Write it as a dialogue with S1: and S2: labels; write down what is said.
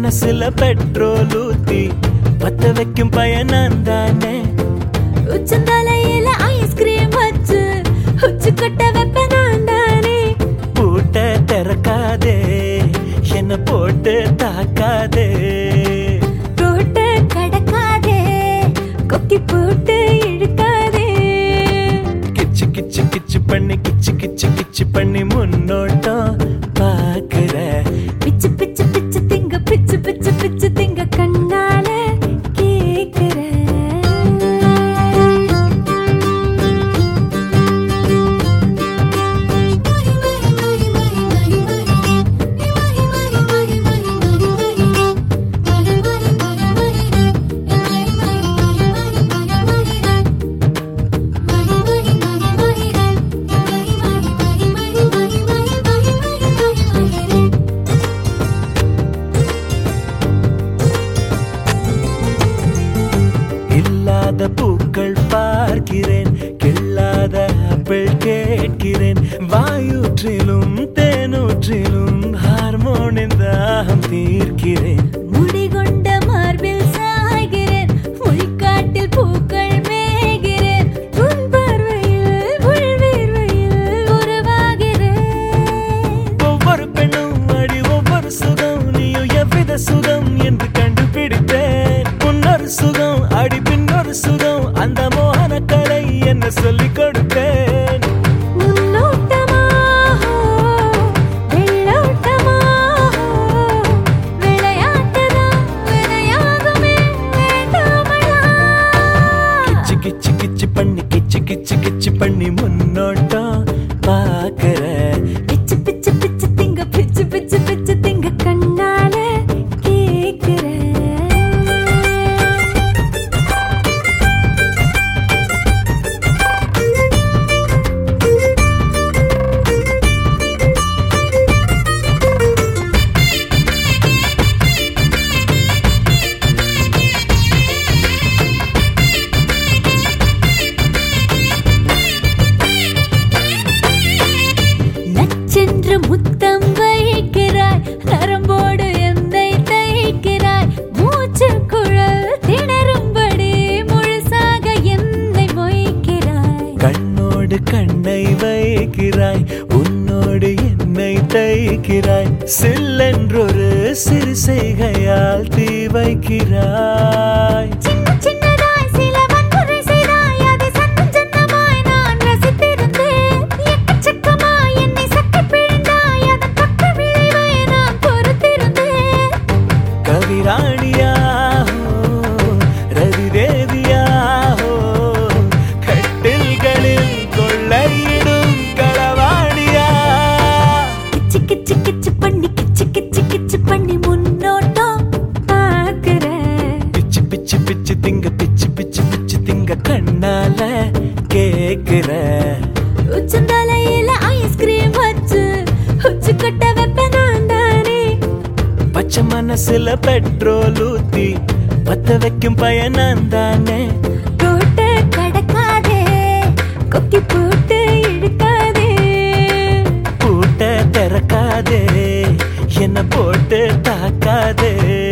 S1: மனசுல பெட்ரோல் ஊத்தி பத்த வைக்கும் பயணம் தானே
S2: உச்சந்தலையில ஐஸ்கிரீம் வச்சு உச்சு கொட்ட வைப்ப நான் தானே
S1: பூட்ட திறக்காதே என்ன போட்டு தாக்காதே
S2: ரோட்ட கடக்காதே கொக்கி போட்டு இழுக்காதே
S1: கிச்சு கிச்சு கிச்சு பண்ணி கிச்சு கிச்சு கிச்சு பண்ணி முன்னோட்டம் பாக்குற
S2: பிச்சு பிச்சு பிச்சு திங்க பிச்சு பிச்சு பிச்சு திங்க கண்ணால கேக்குற
S1: இல்லாத பூக்கள் பார்க்கிறேன் கில்லாத ஆப்பிள் கேட்கிறேன் வாயூற்றிலும் தேனூற்றிலும் ஹார்மோனின் தாகம் தீர்க்கிறேன்
S2: முடிகொண்ட மார்பில் சாய்கிறேன் மொழிக்காட்டில் பூக்கள் மேய்கிறேன் உன் பார்வையில் உள்வீர்வையில் உருவாகிறேன்
S1: ஒவ்வொரு பெண்ணும் அடி ஒவ்வொரு சுகம் நீயும் எவ்வித சுகம் என்று கண்டுபிடித்தேன் முன்னொரு சுகம் அடி பின்னொரு சுகம் அந்த மோகன கலை என்ன சொல்லிக் கொடுத்தேன்
S2: முன்னோட்டமாக வெள்ளோட்டமாக விளையாட்டுதான் விளையாகுமே வேண்டாமலா
S1: கிச்சு கிச்சு கிச்சு பண்ணி கிச்சு கிச்சு கிச்சு பண்ணி முன்னோட்டம் பாக்குற
S2: பிச்சு பிச்சு பிச்சு திங்க பிச்சு பிச்சு பிச்சு திங்க கண்ணால கேக்குற நச்சென்று முத்தம் வைக்கிறாய் நரம்போடு என்னை தைக்கிறாய் மூச்சு குழல் திணறும்படி முழுசாக என்னை மொய்க்கிறாய்
S1: கண்ணோடு கண்ணை வைக்கிறாய் உன்னோடு என்னை தைக்கிறாய் சில்லென்றொரு சிறு செய்கையால் தீ வைக்கிறாய்
S2: சின்ன சின்னதாய் சில வன்முறை செய்தாய் அதை சத்தம் சத்தமாய் நான் ரசித்திருந்தேன் எக்கச்சக்கமாய் என்னை சக்கி பிழிந்தாய் அதன் பக்க விளைவை நான் பொறுத்திருந்தேன்
S1: கவிராணியாஹோ ரவி தேவியாஹோ கட்டில்களில் கொள்ளையிடும் களவாணியா
S2: கிச்சு கிச்சு கிச்சு பண்ணி கிச்சு கிச்சு கிச்சு பண்ணி முன்னோட்டம் பார்க்கிறேன்
S1: பிச்சு பிச்சு பிச்சு திங்க பிச்சு பிச்சு பிச்சு திங்க கண்ணால கேக்குற
S2: உச்சந்தலையில ஐஸ்கிரீம் வச்சு உச்சு கொட்ட வைப்ப நான் தானே
S1: பச்சை மனசுல பெட்ரோல் ஊத்தி பத்த வைக்கும் பயணம் தானே
S2: ரோட்ட கடக்காதே கொக்கி போட்டு இழுக்காதே
S1: பூட்ட திறக்காதே என்ன போட்டு தாக்காதே